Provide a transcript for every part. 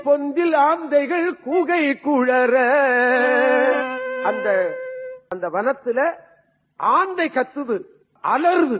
பொந்தில் ஆந்தைகள் கூகை குழற அந்த அந்த வனத்துல ஆந்தை கத்துது அலறுது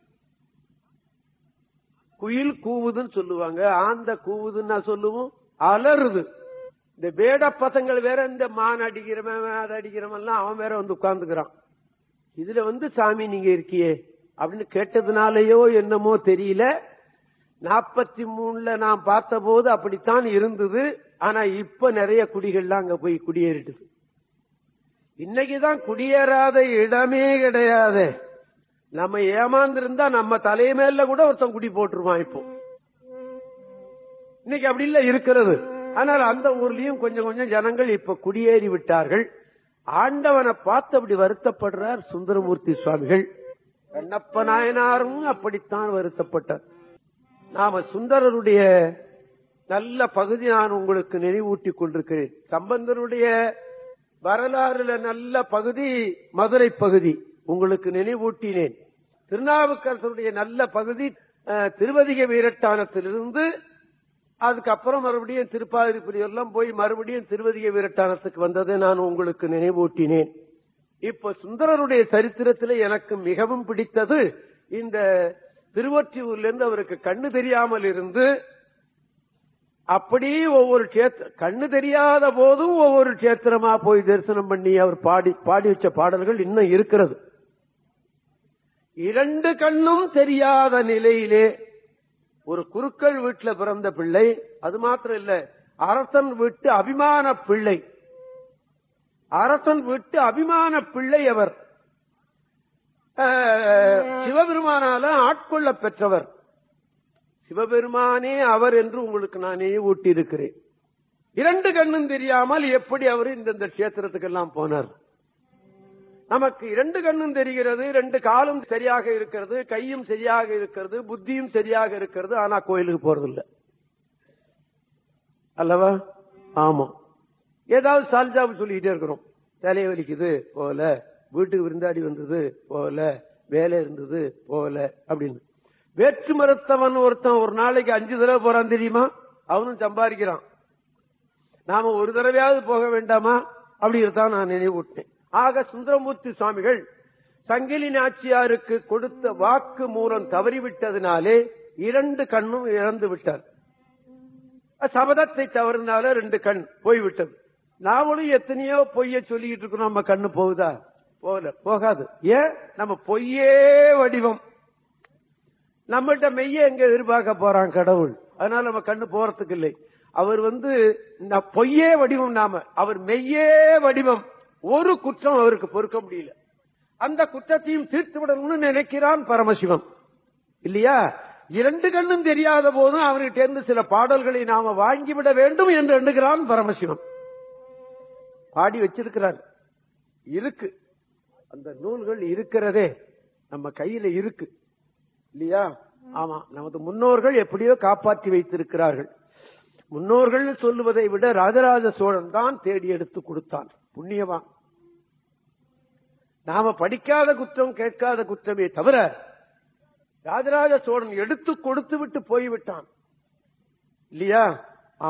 குயில் கூவுதுன்னு சொல்லுவாங்க ஆந்த கூவுதுன்னா சொல்லுவோம் அலறுது இந்த வேட பசங்கள் வேற இந்த மான் அடிக்கிறவன் அதை அடிக்கிறவன் எல்லாம் அவன் வேற வந்து உட்கார்ந்துக்கிறான் இதுல வந்து சாமி நீங்க இருக்கியே அப்படின்னு கேட்டதுனாலயோ என்னமோ தெரியல நாற்பத்தி மூணுல நான் பார்த்த போது அப்படித்தான் இருந்தது ஆனா இப்ப நிறைய குடிகள்லாம் அங்க போய் குடியேறிட்டுது இன்னைக்குதான் குடியேறாத இடமே கிடையாது நம்ம ஏமாந்திருந்தா நம்ம தலைமையில கூட ஒருத்தன் குடி போட்டுருவான் இப்போ இன்னைக்கு அப்படி இல்ல இருக்கிறது ஆனால் அந்த ஊர்லயும் கொஞ்சம் கொஞ்சம் ஜனங்கள் இப்ப குடியேறி விட்டார்கள் ஆண்டவனை பார்த்து அப்படி வருத்தப்படுறார் சுந்தரமூர்த்தி சுவாமிகள் கண்ணப்ப நாயனாரும் அப்படித்தான் வருத்தப்பட்டார் நாம சுந்தரருடைய நல்ல பகுதி நான் உங்களுக்கு நினைவூட்டிக் கொண்டிருக்கிறேன் சம்பந்தருடைய வரலாறுல நல்ல பகுதி மதுரை பகுதி உங்களுக்கு நினைவூட்டினேன் திருநாவுக்கரசருடைய நல்ல பகுதி அஹ், திருவதிக வீரட்டானத்திலிருந்து அதுக்கப்புறம் மறுபடியும் திருப்பாதிரிப்புரி எல்லாம் போய் மறுபடியும் திருவதிக வீரட்டானத்துக்கு வந்ததை நான் உங்களுக்கு நினைவூட்டினேன் இப்ப சுந்தரருடைய சரித்திரத்தில் எனக்கு மிகவும் பிடித்தது இந்த திருவொற்றியூர்ல இருந்து அவருக்கு கண்ணு தெரியாமல் இருந்து அப்படியே ஒவ்வொரு கேத்திர கண்ணு தெரியாத போதும் ஒவ்வொரு கேத்திரமா போய் தரிசனம் பண்ணி அவர் பாடி பாடி வச்ச பாடல்கள் இன்னும் இருக்கிறது இரண்டு கண்ணும் தெரியாத நிலையிலே ஒரு குருக்கள் வீட்டுல பிறந்த பிள்ளை அது மாத்திரம் இல்ல அரசன் வீட்டு அபிமான பிள்ளை அரசன் வீட்டு அபிமான பிள்ளை அவர் அஹ், சிவபெருமானால ஆட்கொள்ள பெற்றவர் சிவபெருமானே அவர் என்று உங்களுக்கு நானே ஊட்டியிருக்கிறேன் இரண்டு கண்ணும் தெரியாமல் எப்படி அவர் இந்த கஷேத்திரத்துக்கெல்லாம் போனார் நமக்கு இரண்டு கண்ணும் தெரிகிறது ரெண்டு காலும் சரியாக இருக்கிறது கையும் சரியாக இருக்கிறது புத்தியும் சரியாக இருக்கிறது ஆனா கோயிலுக்கு போறதில்ல அல்லவா ஆமா ஏதாவது சால்ஜாபு சொல்லிக்கிட்டே இருக்கிறோம் தலையை வலிக்குது போல வீட்டுக்கு விருந்தாடி வந்தது போல வேலை இருந்தது போல அப்படின்னு வேற்று மருத்துவன் ஒருத்தன் ஒரு நாளைக்கு அஞ்சு தடவை போறான் தெரியுமா அவனும் சம்பாதிக்கிறான் நாம ஒரு தடவையாவது போக வேண்டாமா அப்படிதான் நான் நினைவூட்டேன் ஆக சுந்தரமூர்த்தி சுவாமிகள் சங்கிலி நாச்சியாருக்கு கொடுத்த வாக்கு மூலம் தவறிவிட்டதினாலே இரண்டு கண்ணும் இழந்து விட்டார் சபதத்தை தவறினால ரெண்டு கண் போய்விட்டது நாமளும் எத்தனையோ பொய்ய சொல்லிக்கிட்டு இருக்கோம் நம்ம கண்ணு போகுதா போகல போகாது ஏன் நம்ம பொய்யே வடிவம் நம்மகிட்ட மெய்ய எங்க எதிர்பார்க்க போறான் கடவுள் அதனால நம்ம கண்ணு போறதுக்கு இல்லை அவர் வந்து ந- பொய்யே வடிவம் நாம அவர் மெய்யே வடிவம் ஒரு குற்றம் அவருக்கு பொறுக்க முடியல அந்த குற்றத்தையும் தீர்த்து விடணும்னு நினைக்கிறான் பரமசிவம் இல்லையா இரண்டு கண்ணும் தெரியாத போதும் அவர்கிட்ட இருந்து சில பாடல்களை நாம வாங்கிவிட வேண்டும் என்று எண்ணுகிறான் பரமசிவம் பாடி வச்சிருக்கிறார் இருக்கு அந்த நூல்கள் இருக்கிறதே நம்ம கையில இருக்கு இல்லையா ஆமா நமது முன்னோர்கள் எப்படியோ காப்பாற்றி வைத்திருக்கிறார்கள் முன்னோர்கள் சொல்லுவதை விட ராஜராஜ சோழன் தான் தேடி எடுத்து கொடுத்தான் புண்ணியவான் நாம படிக்காத குற்றம் கேட்காத குற்றமே தவிர ராஜராஜ சோழன் எடுத்து கொடுத்து விட்டு போய்விட்டான் இல்லையா